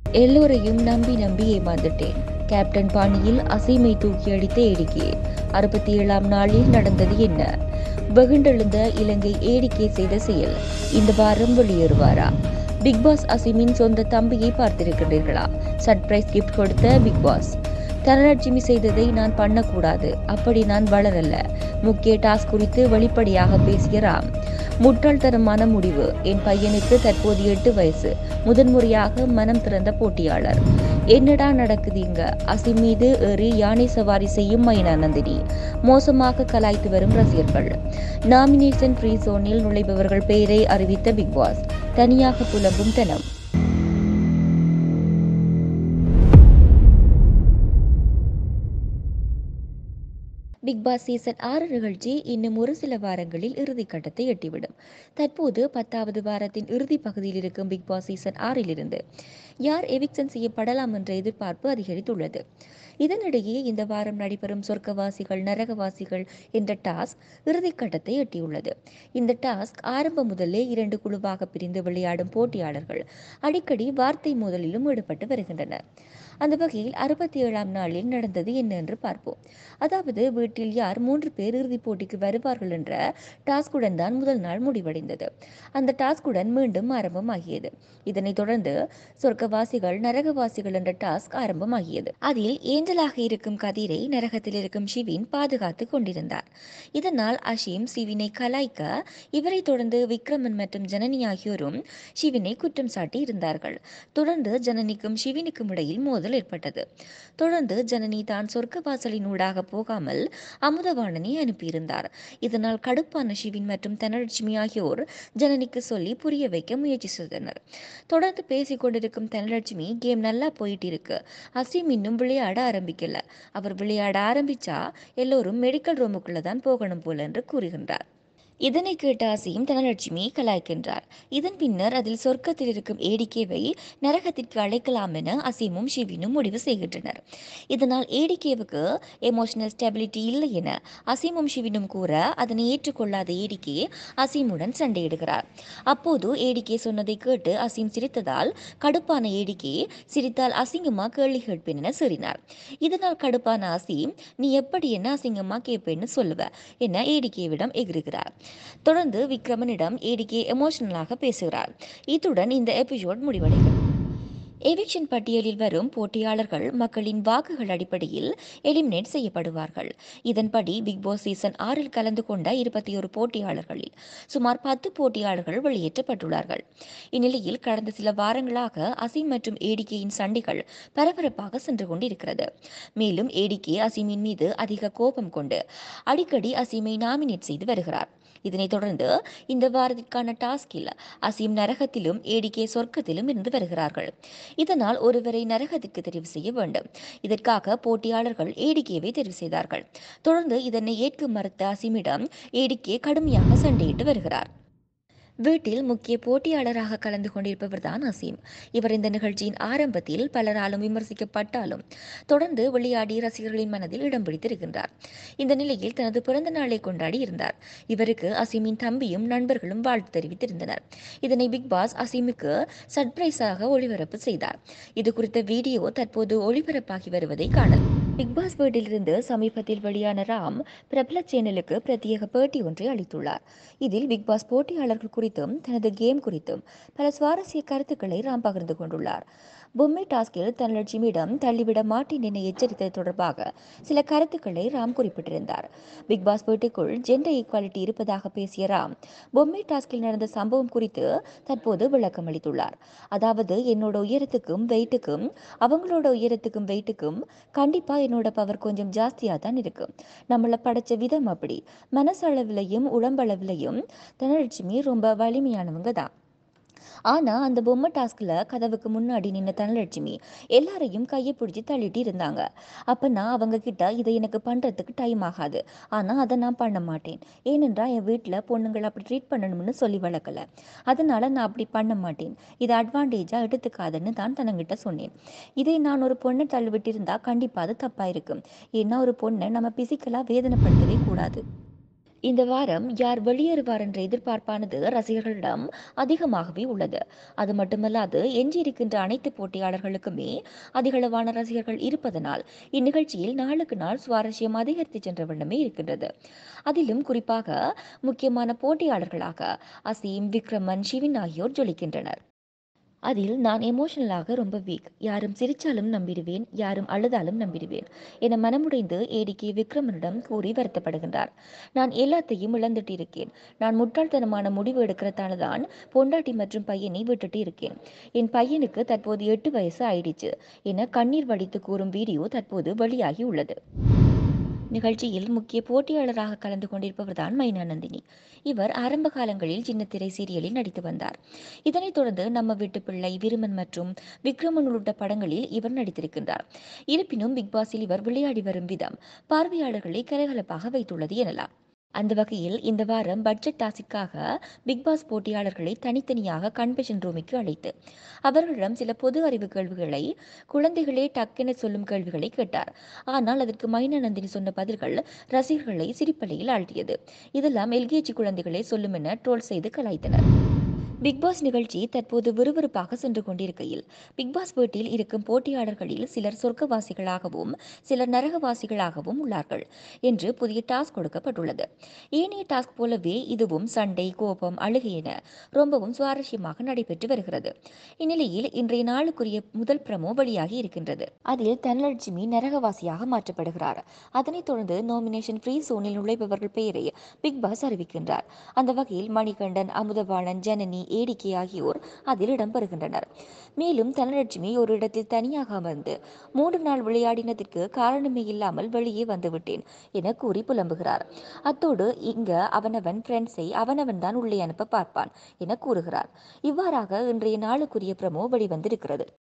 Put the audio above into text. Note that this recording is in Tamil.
எல்லோரையும் நம்பி நம்பி ஏமாந்துட்டேன் கேப்டன் பாணியில் அசீமை தூக்கி அடித்த ஏடிகே அறுபத்தி ஏழாம் நாளில் நடந்தது என்ன வெகுண்டெழுந்த இலங்கை ஏடிகே செய்த செயல் இந்த வாரம் வெளியேறுவாரா பிக் பாஸ் அசீமின் சொந்த தம்பியை பார்த்திருக்கின்றீர்களா சர்ப்ரைஸ் கிஃப்ட் கொடுத்த பிக் பாஸ் தனலட்சுமி செய்ததை நான் பண்ணக்கூடாது அப்படி நான் வளரல்ல முக்கிய டாஸ்க் குறித்து வெளிப்படையாக பேசிய ராம் முட்டாள்தனமான முடிவு என் பையனுக்கு தற்போது எட்டு வயசு முதன்முறையாக மனம் திறந்த போட்டியாளர் என்னடா நடக்குது இங்க அசிம் மீது ஏறி யானை சவாரி செய்யும் மைனானந்தினி மோசமாக கலாய்த்து வரும் ரசிகர்கள் நாமினேஷன் ஃப்ரீ சோனில் நுழைபவர்கள் பெயரை அறிவித்த பிக் பாஸ் தனியாக புலம்பும் தனம் பிக் பாஸ் சீசன் ஆறு நிகழ்ச்சி இன்னும் ஒரு சில வாரங்களில் இறுதிக்கட்டத்தை எட்டிவிடும் தற்போது பத்தாவது வாரத்தின் இறுதி பகுதியில் இருக்கும் பிக் பாஸ் சீசன் ஆறிலிருந்து யார் எவிக்சன் செய்யப்படலாம் என்ற எதிர்பார்ப்பு அதிகரித்துள்ளது இதனிடையே இந்த வாரம் நடைபெறும் சொர்க்கவாசிகள் நரகவாசிகள் என்ற டாஸ்க் இறுதிக்கட்டத்தை எட்டியுள்ளது இந்த டாஸ்க் ஆரம்பம் முதலே இரண்டு குழுவாக பிரிந்து விளையாடும் போட்டியாளர்கள் அடிக்கடி வார்த்தை மோதலிலும் ஈடுபட்டு வருகின்றனர் அந்த வகையில் அறுபத்தி ஏழாம் நாளில் நடந்தது என்ன என்று பார்ப்போம் அதாவது வீட்டில் யார் மூன்று பேர் இறுதிப் போட்டிக்கு வருவார்கள் என்ற டாஸ்குடன் தான் முதல் நாள் முடிவடைந்தது அந்த டாஸ்குடன் மீண்டும் ஆரம்பமாகியது இதனைத் தொடர்ந்து சொர்க்கவாசிகள் நரகவாசிகள் என்ற டாஸ்க் ஆரம்பமாகியது அதில் ஏஞ்சலாக இருக்கும் கதிரை நரகத்தில் இருக்கும் ஷிவின் பாதுகாத்து கொண்டிருந்தார் இதனால் அஷீம் சிவினை கலாய்க்க இவரை தொடர்ந்து விக்ரமன் மற்றும் ஜனனி ஆகியோரும் ஷிவினை குற்றம் சாட்டி இருந்தார்கள் தொடர்ந்து ஜனனிக்கும் ஷிவினுக்கும் இடையில் மோதல் ஏற்பட்டது தொடர்ந்து ஜனனி தான் சொர்க்க வாசலின் ஊடாக போகாமல் அமுதவாணனை அனுப்பியிருந்தார் இதனால் கடுப்பான ஷிவின் மற்றும் தனலட்சுமி ஆகியோர் ஜனனிக்கு சொல்லி புரிய வைக்க முயற்சி செய்தனர் தொடர்ந்து பேசிக் கொண்டிருக்கும் தனலட்சுமி கேம் நல்லா போயிட்டு இருக்கு அசீம் இன்னும் விளையாட ஆரம்பிக்கல அவர் விளையாட ஆரம்பிச்சா எல்லோரும் மெடிக்கல் ரூமுக்குள்ள தான் போகணும் போல என்று கூறுகின்றார் இதனை கேட்ட அசீம் தனலட்சுமி கலாய்க்கின்றார் இதன் பின்னர் அதில் சொர்க்கத்தில் இருக்கும் ஏடிகேவை நரகத்திற்கு அழைக்கலாம் என அசீமும் ஷிவினும் முடிவு செய்கின்றனர் இதனால் ஏடிகேவுக்கு எமோஷனல் ஸ்டெபிலிட்டி இல்லை என அசீமும் ஷிவினும் கூற அதனை ஏற்றுக்கொள்ளாத ஏடிகே அசீமுடன் சண்டையிடுகிறார் அப்போது ஏடிகே சொன்னதை கேட்டு அசீம் சிரித்ததால் கடுப்பான ஏடிகே சிரித்தால் அசிங்கமா கேள்வி கேட்பேன் என சீறினார் இதனால் கடுப்பான அசீம் நீ எப்படி என்ன அசிங்கமா கேட்பேன்னு சொல்லுவ என ஏடிகேவிடம் எகிறுகிறார் தொடர்ந்து விக்ரமனிடம் ஏடிகே எமோஷனலாக பேசுகிறார் இத்துடன் இந்த எபிசோட் முடிவடைகிறது எவிக்ஷன் பட்டியலில் வரும் போட்டியாளர்கள் மக்களின் வாக்குகள் அடிப்படையில் எலிமினேட் செய்யப்படுவார்கள் இதன்படி பிக் பாஸ் சீசன் ஆறில் கலந்து கொண்ட இருபத்தி ஒரு போட்டியாளர்களில் சுமார் பத்து போட்டியாளர்கள் வெளியேற்றப்பட்டுள்ளார்கள் இந்நிலையில் கடந்த சில வாரங்களாக அசீம் மற்றும் ஏடிகேயின் சண்டைகள் பரபரப்பாக சென்று கொண்டிருக்கிறது மேலும் ஏடிகே அசீமின் மீது அதிக கோபம் கொண்டு அடிக்கடி அசீமை நாமினேட் செய்து வருகிறார் இதனைத் தொடர்ந்து இந்த வாரத்திற்கான டாஸ்கில் அசீம் நரகத்திலும் ஏடிகே சொர்க்கத்திலும் இருந்து வருகிறார்கள் இதனால் ஒருவரை நரகத்திற்கு தெரிவு செய்ய வேண்டும் இதற்காக போட்டியாளர்கள் ஏடிகேவை தெரிவு செய்தார்கள் தொடர்ந்து இதனை ஏற்க மறுத்த அசீமிடம் ஏடிகே கடுமையாக சண்டையிட்டு வருகிறார் வீட்டில் முக்கிய போட்டியாளராக கலந்து கொண்டிருப்பவர் தான் அசீம் இவர் இந்த நிகழ்ச்சியின் ஆரம்பத்தில் பலராலும் விமர்சிக்கப்பட்டாலும் தொடர்ந்து விளையாடி ரசிகர்களின் மனதில் இடம் பிடித்திருக்கின்றார் இந்த நிலையில் தனது பிறந்த நாளை கொண்டாடி இருந்தார் இவருக்கு அசீமின் தம்பியும் நண்பர்களும் வாழ்த்து தெரிவித்திருந்தனர் இதனை பிக் பாஸ் அசீமுக்கு சர்ப்ரைஸாக ஒளிபரப்பு செய்தார் இது குறித்த வீடியோ தற்போது ஒளிபரப்பாகி வருவதை காணலாம் பிக் பாஸ் வீட்டிலிருந்து சமீபத்தில் வெளியான ராம் பிரபல சேனலுக்கு பிரத்யேக பேட்டி ஒன்றை அளித்துள்ளார் இதில் பிக் பாஸ் போட்டியாளர்கள் குறித்தும் தனது கேம் குறித்தும் பல சுவாரஸ்ய கருத்துக்களை ராம் பகிர்ந்து கொண்டுள்ளார் பொம்மை டாஸ்கில் தனலட்சுமியிடம் தள்ளிவிட மாட்டேன் என எச்சரித்தது தொடர்பாக சில கருத்துக்களை ராம் குறிப்பிட்டிருந்தார் பிக் பாஸ் வீட்டுக்குள் ஜெண்டர் ஈக்குவாலிட்டி இருப்பதாக பேசிய ராம் பொம்மை டாஸ்கில் நடந்த சம்பவம் குறித்து தற்போது விளக்கம் அளித்துள்ளார் அதாவது என்னோட உயரத்துக்கும் வெயிட்டுக்கும் அவங்களோட உயரத்துக்கும் வெயிட்டுக்கும் கண்டிப்பா என்னோட பவர் கொஞ்சம் ஜாஸ்தியா தான் இருக்கு நம்மளை படைச்ச விதம் அப்படி மனசளவிலையும் உடம்பளவிலையும் தனலட்சுமி ரொம்ப வலிமையானவங்க தான் ஆனா அந்த பொம்மை டாஸ்க்ல கதவுக்கு முன்னாடி நின்ன தனலட்சுமி எல்லாரையும் கையை பிடிச்சி தள்ளிட்டு இருந்தாங்க அப்ப நான் அவங்க கிட்ட இதை எனக்கு பண்றதுக்கு டைம் ஆகாது ஆனா அதை நான் பண்ண மாட்டேன் ஏனென்றா என் வீட்டுல பொண்ணுங்களை அப்படி ட்ரீட் பண்ணணும்னு சொல்லி வளர்க்கல அதனால நான் அப்படி பண்ண மாட்டேன் இதை அட்வான்டேஜா எடுத்துக்காதுன்னு தான் தனங்கிட்ட சொன்னேன் இதை நான் ஒரு பொண்ணை தள்ளிவிட்டு இருந்தா கண்டிப்பா அது தப்பா இருக்கும் ஏன்னா ஒரு பொண்ணை நம்ம பிசிக்கலா வேதனைப்படுத்தவே கூடாது இந்த வாரம் யார் வெளியேறுவார் என்ற எதிர்பார்ப்பானது ரசிகர்களிடம் அதிகமாகவே உள்ளது அது மட்டுமல்லாது எஞ்சியிருக்கின்ற அனைத்து போட்டியாளர்களுக்குமே அதிகளவான ரசிகர்கள் இருப்பதனால் இந்நிகழ்ச்சியில் நாளுக்கு நாள் சுவாரஸ்யம் அதிகரித்து சென்ற வண்ணமே இருக்கின்றது அதிலும் குறிப்பாக முக்கியமான போட்டியாளர்களாக அசீம் விக்ரமன் ஷிவின் ஆகியோர் ஜொலிக்கின்றனர் அதில் நான் எமோஷனலாக ரொம்ப வீக் யாரும் சிரிச்சாலும் நம்பிடுவேன் யாரும் அழுதாலும் நம்பிடுவேன் என மனமுடைந்து ஏடிகே விக்ரமனிடம் கூறி வருத்தப்படுகின்றார் நான் எல்லாத்தையும் இழந்துட்டு இருக்கேன் நான் முட்டாள்தனமான முடிவு எடுக்கிறதால தான் பொண்டாட்டி மற்றும் பையனை விட்டுட்டு இருக்கேன் என் பையனுக்கு தற்போது எட்டு வயசு ஆயிடுச்சு என கண்ணீர் வடித்து கூறும் வீடியோ தற்போது வெளியாகி உள்ளது நிகழ்ச்சியில் முக்கிய போட்டியாளராக கலந்து கொண்டிருப்பவர்தான் மைனா நந்தினி இவர் ஆரம்ப காலங்களில் சின்னத்திரை சீரியலில் நடித்து வந்தார் இதனைத் தொடர்ந்து நம்ம வீட்டு பிள்ளை விருமன் மற்றும் விக்ரமன் உள்ளிட்ட படங்களில் இவர் நடித்திருக்கின்றார் இருப்பினும் பிக்பாஸில் இவர் விளையாடி வரும் விதம் பார்வையாளர்களை கலகலப்பாக வைத்துள்ளது எனலாம் அந்த வகையில் இந்த வாரம் பட்ஜெட் டாஸிற்காக பிக்பாஸ் போட்டியாளர்களை தனித்தனியாக கன்வென்ஷன் ரூமுக்கு அழைத்து அவர்களிடம் சில பொது அறிவு கேள்விகளை குழந்தைகளே டக்கென சொல்லும் கேள்விகளை கேட்டார் ஆனால் அதற்கு மைனானந்தினி சொன்ன பதில்கள் ரசிகர்களை சிரிப்பலையில் ஆழ்த்தியது இதெல்லாம் எல்கேஜி குழந்தைகளே சொல்லும் என ட்ரோல் செய்து கலாய்த்தனர் பிக்பாஸ் நிகழ்ச்சி தற்போது விறுவிறுப்பாக சென்று கொண்டிருக்கையில் பிக்பாஸ் வீட்டில் இருக்கும் போட்டியாளர்களில் சிலர் சொர்க்கவாசிகளாகவும் சிலர் நரகவாசிகளாகவும் உள்ளார்கள் என்று புதிய டாஸ்க் கொடுக்கப்பட்டுள்ளது ஏனைய டாஸ்க் போலவே இதுவும் சண்டை கோபம் அழுகை என ரொம்பவும் சுவாரஸ்யமாக நடைபெற்று வருகிறது இந்நிலையில் இன்றைய நாளுக்குரிய முதல் பிரமோ வெளியாகி இருக்கின்றது அதில் தனலட்சுமி நரகவாசியாக மாற்றப்படுகிறார் அதனைத் தொடர்ந்து நாமினேஷன் ஃப்ரீ சோனில் நுழைபவர்கள் பெயரை பிக்பாஸ் அறிவிக்கின்றார் அந்த வகையில் மணிகண்டன் அமுதவாணன் ஜனனி ஏடிகே ஆகியோர் அதில் இடம்பெறுகின்றனர் மேலும் தனலட்சுமி ஒரு இடத்தில் தனியாக அமர்ந்து மூன்று நாள் விளையாடினதற்கு காரணமே இல்லாமல் வெளியே வந்துவிட்டேன் என கூறி புலம்புகிறார் அத்தோடு இங்க அவனவன் ஃப்ரெண்ட்ஸை அவனவன் தான் உள்ளே அனுப்ப பார்ப்பான் என கூறுகிறார் இவ்வாறாக இன்றைய நாளுக்குரிய பிரமோ வெளிவந்திருக்கிறது